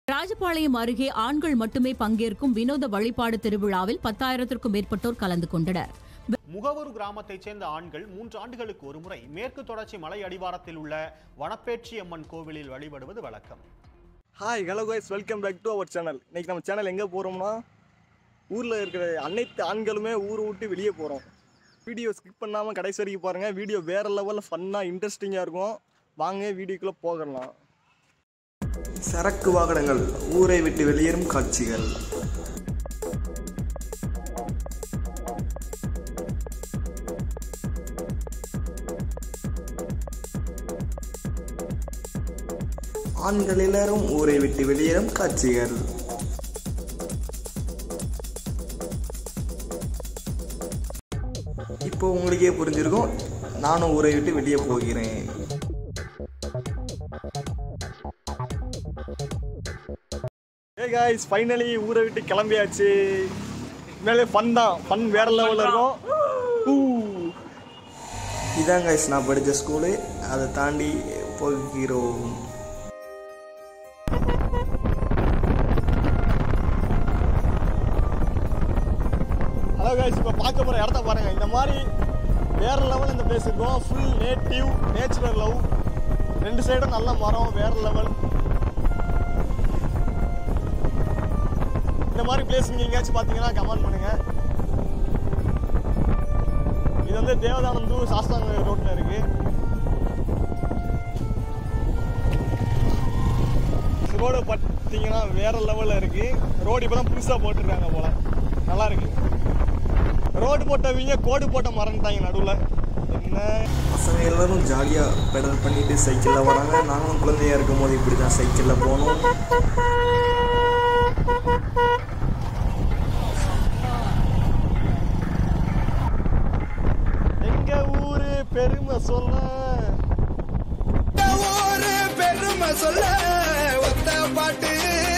ராஜபாளையம் அருகே ஆண்கள் மட்டுமே பங்கேற்கும் வினோத வழிபாடு திருவிழாவில் பத்தாயிரத்திற்கும் மேற்பட்டோர் கலந்து கொண்டனர் முகவூர் கிராமத்தைச் சேர்ந்த ஆண்கள் மூன்று ஆண்டுகளுக்கு ஒருமுறை மேற்கு தொடர்ச்சி மலை அடிவாரத்தில் உள்ள வனப்பேச்சி அம்மன் கோவிலில் வழிபடுவது வழக்கம் hi hello guys welcome back to our channel இன்னைக்கு நம்ம சேனல் எங்கே போகிறோம்னா ஊரில் இருக்கிற அனைத்து ஆண்களுமே ஊரை விட்டு வெளியே போகிறோம் வீடியோ ஸ்கிப் பண்ணாமல் கடைசி வரைக்கும் பாருங்கள் வீடியோ வேறு லெவலில் ஃபன்னாக இன்ட்ரெஸ்டிங்காக இருக்கும் வாங்க வீடியோக்குள்ளே போகலாம் சரக்கு வாகனங்கள் ஊரை விட்டு வெளியேறும் காட்சிகள் ஆண்கள் எல்லாரும் ஊரை விட்டு வெளியேறும் காட்சிகள் இப்போ உங்களுக்கே புரிஞ்சிருக்கும் நானும் ஊரை விட்டு வெளியே போகிறேன் ஏ காய்ஸ் ஃபைனலி ஊரை விட்டு கிளம்பியாச்சு உண்மையிலே ஃபன் தான் ஃபன் வேறு லெவலில் இருக்கும் ஊ. இதான் கைஸ் நான் படித்த ஸ்கூலு அதை தாண்டி போகிறோம் ஹலோ கைஸ் இப்போ பார்க்க போகிற இடத்த பாருங்கள் இந்த மாதிரி வேறு லெவல் இந்த பிளேஸ் இருக்கும் ஃபுல் நேட்டிவ் நேச்சுரல் லவ் ரெண்டு சைடும் நல்ல மரம் வேறு லெவல் இந்த மாதிரி பிளேஸ் நீங்கள் எங்கேயாச்சும் பார்த்தீங்கன்னா கமெண்ட் பண்ணுங்கள் இது வந்து தேவதானந்து சாஸ்தாங்க ரோட்டில் இருக்குது ரோடு பார்த்தீங்கன்னா வேற லெவலில் இருக்குது ரோடு இப்போ தான் புதுசாக போட்டிருக்காங்க போல் நல்லா இருக்கு ரோடு போட்டவங்க கோடு போட்ட மறந்துட்டாங்க நடுவில் என்ன பசங்க எல்லாரும் ஜாலியாக பெடல் பண்ணிட்டு சைக்கிளில் வராங்க நாங்களும் குழந்தையா இருக்கும் போது இப்படி தான் சைக்கிளில் போனோம் எங்க ஊரு பெருமை சொல்ல பெருமை சொல்ல ஒத்த பாட்டு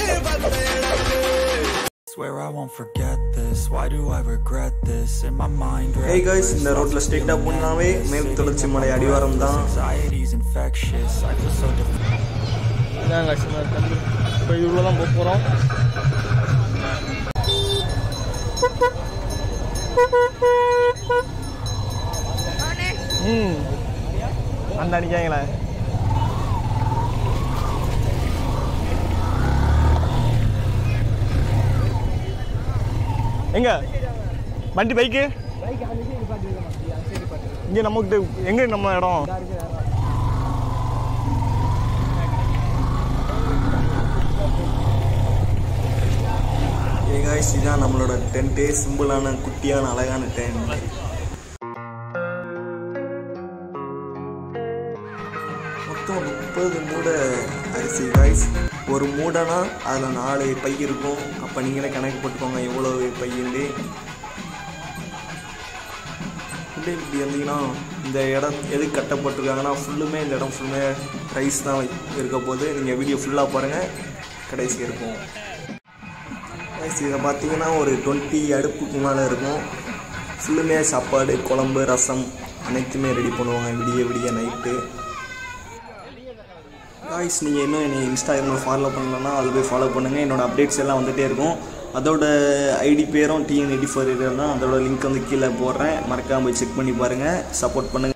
Swear I won't forget this. Why do I regret this? In my mind, hey guys இந்த ரோட்டில் ஸ்ட்ரெயிட்டாக போனாவே மேற்கு தொடர்ச்சி மலை அடிவாரம் தான் anxiety's infectious. I feel so defeated. இதான் லட்சுமண தம்பி இப்போ இவ்வளோ தான் போக போகிறோம் ம் அந்த அடிக்காங்களே எங்க வண்டி பைக்கு இங்கே நமக்கு எங்க நம்ம இடம் ஹே காய்ஸ் இதான் நம்மளோட டென்ட்டு சிம்பிளான குட்டியான அழகான டென்ட் மொத்தம் முப்பது மூடை அரிசி காய்ஸ் ஒரு மூடைனா அதில் நாலு பை இருக்கும் அப்போ நீங்களே கணக்கு போட்டுக்கோங்க எவ்வளோ பையண்டு உள்ளே இப்படி வந்தீங்கன்னா இந்த இடம் எதுக்கு கட்டப்பட்டிருக்காங்கன்னா ஃபுல்லுமே இந்த இடம் ஃபுல்லுமே ரைஸ் தான் இருக்க போது நீங்கள் வீடியோ ஃபுல்லாக பாருங்கள் கடைசி இருக்கும் ரைஸ் இதை பார்த்தீங்கன்னா ஒரு டுவெண்ட்டி அடுப்புக்கு மேலே இருக்கும் ஃபுல்லுமே சாப்பாடு குழம்பு ரசம் அனைத்துமே ரெடி பண்ணுவாங்க விடிய விடிய நைட்டு காய்ஸ் நீங்கள் இன்னும் என்னை இன்ஸ்டாகிராமில் ஃபாலோ பண்ணலன்னா அது போய் ஃபாலோ பண்ணுங்கள் என்னோட அப்டேட்ஸ் எல்லாம் வந்துகிட்டே இருக்கும் அதோட ஐடி பேரும் டிஎன் எயிட்டி ஃபோர் தான் அதோட லிங்க் வந்து கீழே போடுறேன் மறக்காம போய் செக் பண்ணி பாருங்கள் சப்போர்ட் பண்ணுங்கள்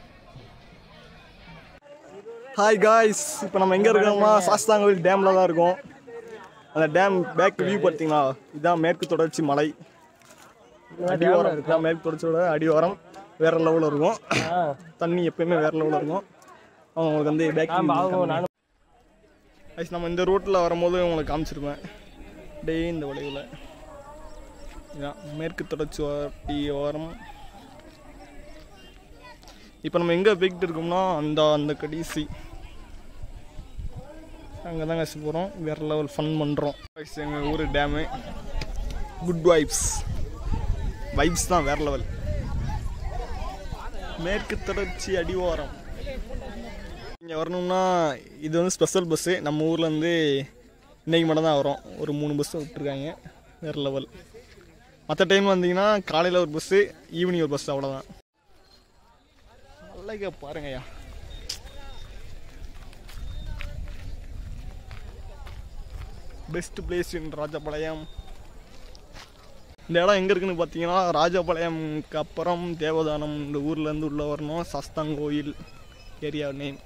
ஹாய் காய்ஸ் இப்போ நம்ம எங்கே இருக்கோம்னா சாஸ்தாங்கோவில் டேமில் தான் இருக்கோம் அந்த டேம் பேக் வியூ பார்த்தீங்களா இதுதான் மேற்கு தொடர்ச்சி மலை அடிவாரம் இதுதான் மேற்கு தொடர்ச்சியோட அடிவாரம் வேற லெவலில் இருக்கும் தண்ணி எப்பயுமே வேற லெவலில் இருக்கும் அவங்களுக்கு வந்து பேக் ஐஸ் நம்ம இந்த ரோட்டில் வரும்போது உங்களுக்கு காமிச்சிருப்பேன் டே இந்த வளைவில் இதான் மேற்கு தொடர்ச்சி வாட்டி ஓரம் இப்போ நம்ம எங்கே போய்கிட்டு இருக்கோம்னா அந்த அந்த கடைசி அங்கே தான் கசி போகிறோம் வேறு லெவல் ஃபன் பண்ணுறோம் எங்கள் ஊர் டேமு குட் வைப்ஸ் வைப்ஸ் தான் வேறு லெவல் மேற்கு தொடர்ச்சி அடிவாரம் இங்கே வரணும்னா இது வந்து ஸ்பெஷல் பஸ்ஸு நம்ம ஊர்லேருந்து இன்றைக்கி மட்டும் தான் வரும் ஒரு மூணு பஸ்ஸு விட்டுருக்காங்க வேறு லெவல் மற்ற டைம் வந்தீங்கன்னா காலையில் ஒரு பஸ்ஸு ஈவினிங் ஒரு பஸ் அவ்வளோதான் அழகா பாருங்கய்யா பெஸ்ட் பிளேஸ் இன் ராஜபாளையம் இந்த இடம் எங்கே இருக்குன்னு பார்த்தீங்கன்னா ராஜபாளையம்க்கு அப்புறம் தேவதானம் இந்த ஊர்லேருந்து உள்ள வரணும் சஸ்தாங்கோயில் ஏரியா நேம்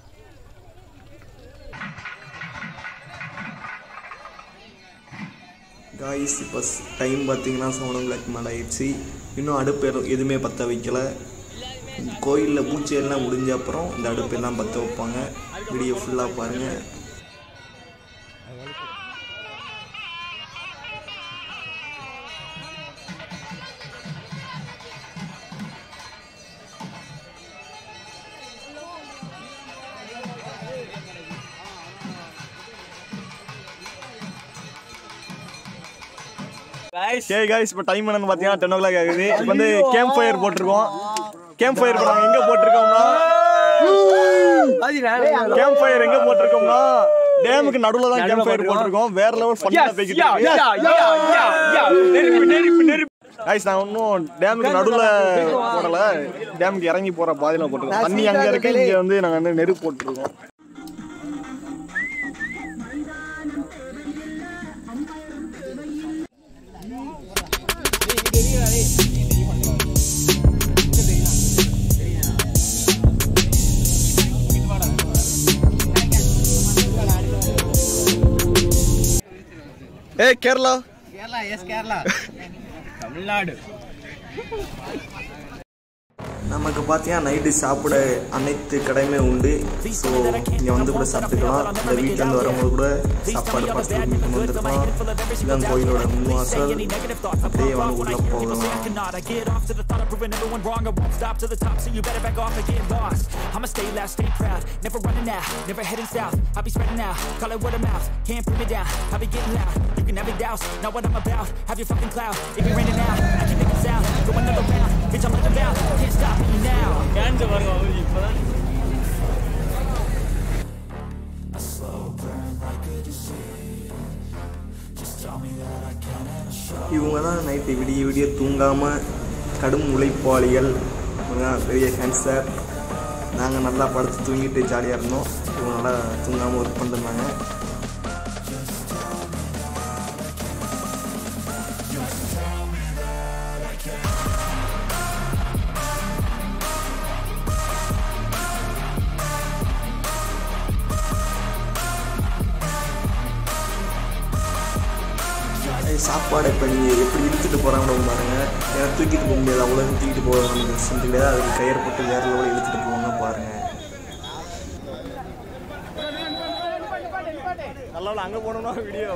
காய்ஸ் இப்போ டைம் பார்த்தீங்கன்னா செவன் ஓ கிளாக் மேலே ஆயிடுச்சு இன்னும் அடுப்பு எதுவும் எதுவுமே பற்ற வைக்கல கோயிலில் பூஜை எல்லாம் முடிஞ்ச அப்புறம் இந்த அடுப்பு எல்லாம் பற்ற வைப்பாங்க வீடியோ ஃபுல்லாக பாருங்கள் சரி guys இப்போ டைம் என்னன்னு பார்த்தீங்கன்னா டென் ஓ கிளாக் ஆகுது இப்போ வந்து கேம்ப் ஃபயர் போட்டிருக்கோம் கேம்ப் ஃபயர் இப்போ நாங்கள் எங்கே போட்டிருக்கோம்னா கேம்ப் ஃபயர் எங்கே போட்டிருக்கோம்னா டேமுக்கு நடுவில் தான் கேம்ப் ஃபயர் போட்டிருக்கோம் வேற லெவல் ஃபன்னாக போய்கிட்டு கைஸ் நான் இன்னும் டேமுக்கு நடுவில் போடல டேமுக்கு இறங்கி போகிற பாதையில் போட்டிருக்கோம் தண்ணி அங்கே இருக்கு இங்கே வந்து நாங்கள் வந்து நெருப்பு போட்டிருக்கோம் ஏய் கேரளா நமக்கு பார்த்தீங்கன்னா நைட்டு சாப்பிட அனைத்து கடையுமே உண்டு ஸோ இங்கே வந்து கூட சாப்பிட்டுக்கலாம் இந்த வீட்டிலேருந்து வரும்போது கூட சாப்பாடு பார்த்து வீட்டுக்கு வந்துருக்கலாம் இதுதான் கோயிலோட முன்வாசல் அப்படியே வந்து உள்ளே போகலாம் cannot I get off to the thought of proving everyone wrong I won't stop to the top so you better back off and get lost I'ma stay loud, stay proud, never running out Never heading south, I'll be spreading out Call it word of mouth, can't put me down I'll be getting loud, you can have it douse Not what I'm about, have your fucking cloud If you're raining out, I keep making sound Go another round, bitch I'm like about Can't stop me now A slow burn like a disease Just tell me that I can and I show இவங்க தான் night விடிய விடிய தூங்காமல் கடும் உழைப்பாளிகள் இவங்க தான் பெரிய கேன்சர் நாங்கள் நல்லா படுத்து தூங்கிட்டு ஜாலியாக இருந்தோம் இவங்க நல்லா தூங்காமல் ஒர்க் பண்ணிருந்தாங்க அது சாப்பாடு இப்போ நீங்கள் எப்படி இழுத்துட்டு போகிறாங்கன்னு பாருங்கள் ஏன்னா தூக்கிட்டு போக முடியாது அவ்வளோ தூக்கிட்டு போக நமக்கு செஞ்சு கிடையாது அதுக்கு கயிறு போட்டு வேற லெவலில் இழுத்துட்டு போவாங்க பாருங்கள் நல்லா அங்கே போனோம்னா வீடியோ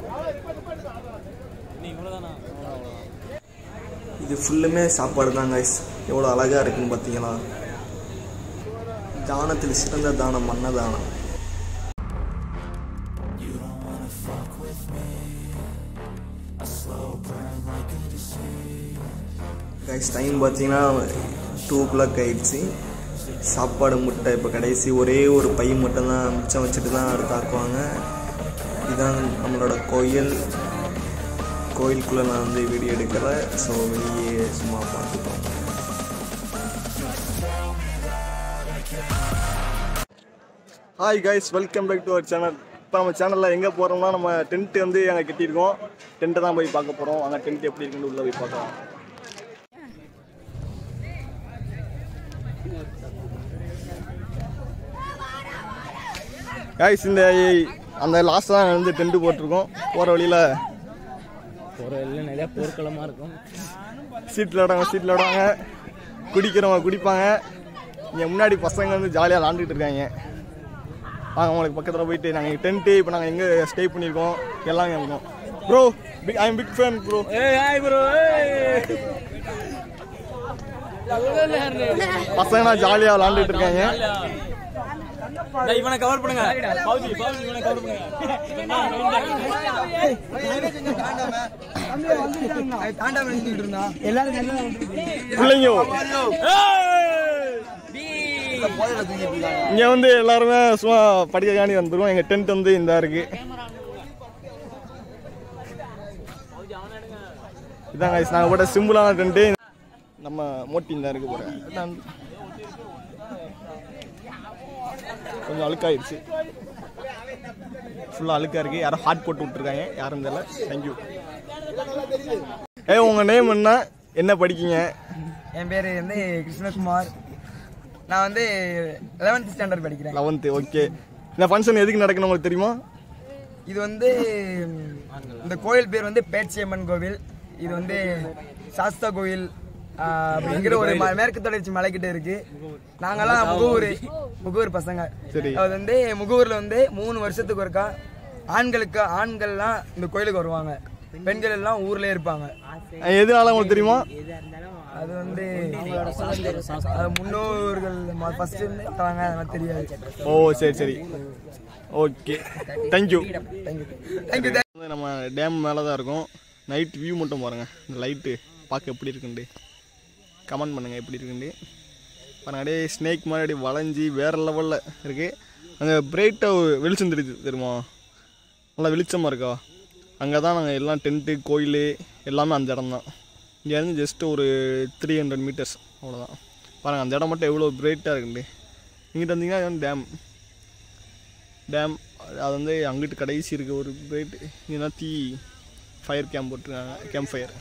இது ஃபுல்லுமே சாப்பாடு தான் guys எவ்வளோ அழகாக இருக்குன்னு பார்த்தீங்களா தானத்தில் சிறந்த தானம் அன்னதானம் கைஸ் டைம் பார்த்தீங்கன்னா டூ ஓ கிளாக் ஆயிடுச்சு சாப்பாடு முட்டை இப்போ கடைசி ஒரே ஒரு பை மட்டும் தான் மிச்சம் வச்சுட்டு தான் அடுத்து ஆக்குவாங்க இதுதான் நம்மளோட கோயில் கோயிலுக்குள்ளே நான் வந்து வீடியோ எடுக்கலை ஸோ வெளியே சும்மா பார்த்துட்டோம் hi guys welcome back to our channel இப்போ நம்ம சேனலில் எங்கே போகிறோம்னா நம்ம டென்ட் வந்து அங்கே கட்டியிருக்கோம் டென்ட்டை தான் போய் பார்க்க போகிறோம் அங்கே டென்ட் எப்படி இருக்குன்னு உள்ளே போய் பார்க்கலாம் கைஸ் இந்த அந்த லாஸ்ட் தான் வந்து டென்ட் போட்டிருக்கோம் போகிற வழியில் ஒரு எல்லாம் நிறைய போர்க்களமாக இருக்கும் சீட்டில் விடாங்க சீட்டில் விடாங்க குடிக்கிறவங்க குடிப்பாங்க இங்கே முன்னாடி பசங்க வந்து ஜாலியாக விளாண்டுட்டு இருக்காங்க வாங்க உங்களுக்கு பக்கத்தில் போயிட்டு நாங்கள் டென்ட்டு இப்போ நாங்கள் எங்கே ஸ்டே பண்ணியிருக்கோம் எல்லாம் இருக்கோம் bro big I am big fan bro ஏய் ஹாய் ப்ரோ பசங்க ஜாலியாக விளாண்டுட்டு இருக்காங்க இவனை கவர் பண்ணுங்க பவுஜி பவுஜி இவனை கவர் பண்ணுங்க பிள்ளைங்க இங்கே வந்து எல்லாருமே சும்மா படிக்கக்காண்டி வந்துருவோம் எங்கள் டென்ட் வந்து இந்த இருக்கு இதான் guys, நாங்கள் போட்ட சிம்பிளான டென்ட்டு நம்ம மோட்டி தான் இருக்கு போகிறேன் கொஞ்சம் அழுக்காயிருச்சு ஃபுல்லாக அழுக்காக இருக்குது யாரும் ஹாட் போட்டு விட்ருக்காங்க யாரும் தெரியல தேங்க்யூ ஏ உங்கள் நேம் என்ன என்ன படிக்கீங்க என் பேர் வந்து கிருஷ்ணகுமார் நான் வந்து லெவன்த் ஸ்டாண்டர்ட் படிக்கிறேன் லெவன்த்து ஓகே இந்த ஃபங்க்ஷன் எதுக்கு நடக்கணும் உங்களுக்கு தெரியுமா இது வந்து ம், இந்த கோயில் பேர் வந்து பேச்சியம்மன் கோவில் இது வந்து சாஸ்தா கோயில் ஆ, அப்படிங்கிற ஒரு ம- மேற்கு தொடர்ச்சி மலைக்கிட்ட இருக்கு நாங்கெல்லாம் முகூர் முகூர் பசங்க சரி. அது வந்து முகூர்ல வந்து மூணு வருஷத்துக்கு ஒருக்கா ஆண்களுக்கு ஆண்கள்லாம் இந்த கோயிலுக்கு வருவாங்க பெண்கள் எல்லாம் ஊர்லயே இருப்பாங்க அஹ் எதனால உங்களுக்கு தெரியுமா அது வந்து அது முன்னோர்கள் ஃபர்ஸ்ட் இருந்து வராங்க அதெல்லாம் தெரியாது ஓ சரி சரி ஓகே தேங்க்யூ தேங்க்யூ தேங்க்யூ வந்து நம்ம டேம் மேலே தான் இருக்கோம் நைட் வியூ மட்டும் பாருங்கள் இந்த லைட்டு பார்க்க எப்படி இருக்குண்டு கமெண்ட் பண்ணுங்கள் எப்படி இருக்குண்டு பாருங்க அப்படியே ஸ்னேக் மாதிரி அப்படியே வளைஞ்சி வேறு லெவலில் இருக்குது அங்கே பிரைட்டாக வெளிச்சம் தெரியுது தெரியுமா நல்லா வெளிச்சமாக இருக்கா அங்கே தான் நாங்கள் எல்லாம் டென்ட்டு கோயில் எல்லாமே அந்த இடம் தான் இங்கேருந்து ஜஸ்ட் ஒரு த்ரீ ஹண்ட்ரட் மீட்டர்ஸ் அவ்வளோதான் பாருங்கள் அந்த இடம் மட்டும் எவ்வளோ பிரைட்டாக இருக்குண்டு இங்கிட்ட வந்தீங்கன்னா இது வந்து டேம் டேம் அது வந்து அங்கிட்டு கடைசி இருக்க ஒரு பிரைட் இதுனா தீ ஃபயர் கேம்ப் போட்டிருக்காங்க கேம்ப் ஃபயர்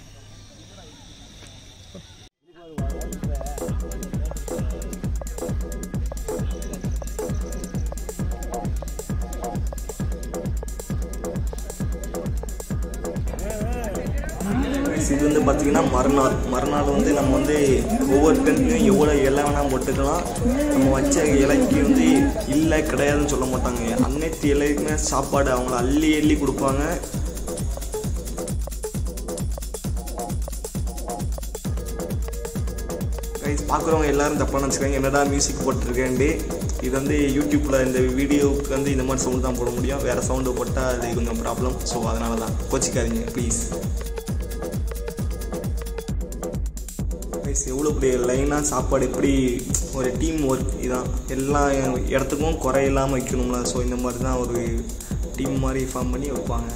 இது வந்து பார்த்தீங்கன்னா மறுநாள் மறுநாள் வந்து நம்ம வந்து ஒவ்வொரு டென்ட்லையும் எவ்வளோ இலை வேணால் போட்டுக்கலாம் நம்ம வச்ச இலைக்கு வந்து இல்லை கிடையாதுன்னு சொல்ல மாட்டாங்க அனைத்து இலைக்குமே சாப்பாடு அவங்கள அள்ளி அள்ளி கொடுப்பாங்க கைஸ் பார்க்குறவங்க எல்லாரும் தப்பாக நினச்சிக்காங்க என்னடா மியூசிக் போட்டிருக்கேன்ட்டு இது வந்து யூடியூப்பில் இந்த வீடியோவுக்கு வந்து இந்த மாதிரி சவுண்ட் தான் போட முடியும் வேறு சவுண்டு போட்டால் அது கொஞ்சம் ப்ராப்ளம் ஸோ அதனால தான் கோச்சிக்காதீங்க ப்ளீஸ் கைஸ் எவ்வளோ பெரிய லைனாக சாப்பாடு எப்படி ஒரு டீம் ஒர்க் இதான் எல்லா இடத்துக்கும் குறை இல்லாமல் வைக்கணும்ல ஸோ இந்த மாதிரி தான் ஒரு டீம் மாதிரி ஃபார்ம் பண்ணி வைப்பாங்க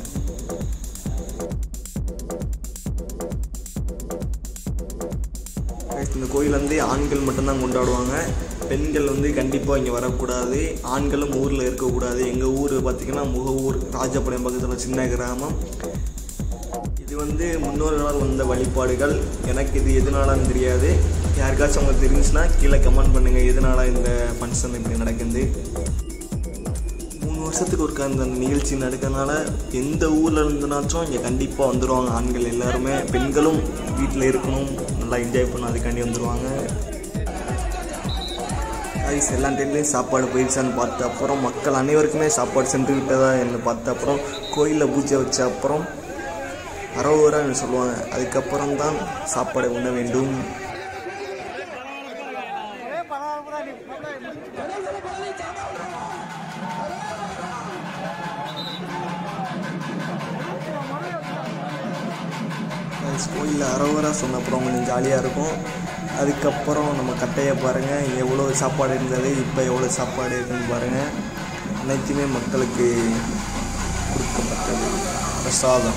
Guys, இந்த கோயில் வந்து ஆண்கள் மட்டும்தான் கொண்டாடுவாங்க பெண்கள் வந்து கண்டிப்பாக இங்கே வரக்கூடாது ஆண்களும் ஊரில் இருக்கக்கூடாது எங்கள் ஊர் பார்த்திங்கன்னா முகவூர் ராஜபாளையம் பக்கத்தில் சின்ன கிராமம் இது வந்து முன்னோர்களால் வந்த வழிபாடுகள் எனக்கு இது எதனாலன்னு தெரியாது யாருக்காச்சும் உங்களுக்கு தெரிஞ்சுச்சுன்னா கீழே கமெண்ட் பண்ணுங்கள் எதனால இந்த ஃபங்க்ஷன் இப்படி நடக்குது மூணு வருஷத்துக்கு ஒருக்கா இந்த நிகழ்ச்சி நடக்கிறதுனால எந்த ஊரில் இருந்துனாச்சும் இங்கே கண்டிப்பாக வந்துடுவாங்க ஆண்கள் எல்லாருமே பெண்களும் வீட்டில் இருக்கணும் நல்லா என்ஜாய் பண்ண அதுக்காண்டி வந்துடுவாங்க ஐஸ் எல்லா டைம்லேயும் சாப்பாடு போயிடுச்சான்னு பார்த்த அப்புறம் மக்கள் அனைவருக்குமே சாப்பாடு சென்று விட்டதா என்று பார்த்த அப்புறம் கோயிலில் பூஜை வச்ச அப்புறம் அறவுரான்னு சொல்லுவாங்க அதுக்கப்புறம் தான் சாப்பாடு உண்ண வேண்டும் கோயிலில் அறவரா சொன்ன அப்புறம் கொஞ்சம் ஜாலியாக இருக்கும் அதுக்கப்புறம் நம்ம கட்டையை பாருங்கள் எவ்வளோ சாப்பாடு இருந்தது இப்போ எவ்வளோ சாப்பாடு இருக்குன்னு பாருங்கள் அனைத்துமே மக்களுக்கு கொடுக்கப்பட்டது பிரசாதம்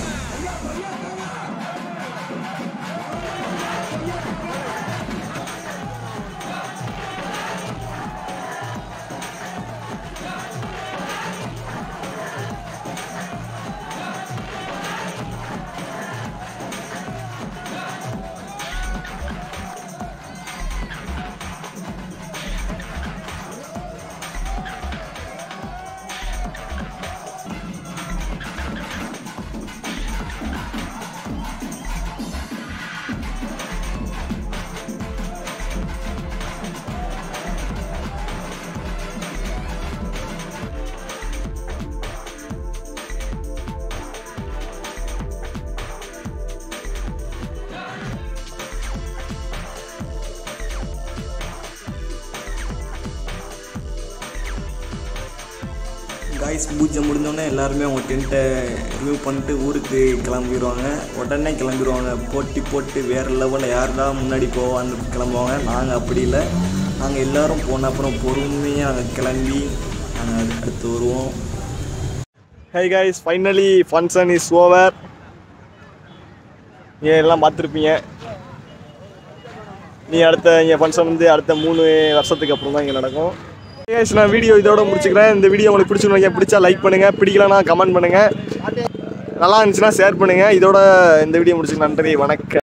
காய்ஸ் பூஜை முடிஞ்சோடனே எல்லாருமே அவங்க டென்ட்டை ரிமூவ் பண்ணிட்டு ஊருக்கு கிளம்பிடுவாங்க உடனே கிளம்பிடுவாங்க போட்டி போட்டு வேறு லெவலில் யாருடா முன்னாடி போவான்னு கிளம்புவாங்க நாங்கள் அப்படி இல்லை நாங்கள் எல்லாரும் போன அப்புறம் பொறுமையாக நாங்கள் கிளம்பி நாங்கள் அடுத்து வருவோம் hi guys finally function is over நீங்கள் எல்லாம் பார்த்துருப்பீங்க நீ அடுத்த இங்கே ஃபங்க்ஷன் வந்து அடுத்த மூணு வருஷத்துக்கு அப்புறம் தான் இங்கே நடக்கும் Guys, நான் வீடியோ இதோட முடிச்சுக்கிறேன் இந்த வீடியோ உங்களுக்கு பிடிச்சிருந்தீங்க பிடிச்சா லைக் பண்ணுங்க பிடிக்கலனா கமெண்ட் பண்ணுங்க நல்லா இருந்துச்சுன்னா ஷேர் பண்ணுங்க இதோட இந்த வீடியோ முடிச்சுக்க நன்றி வணக்கம்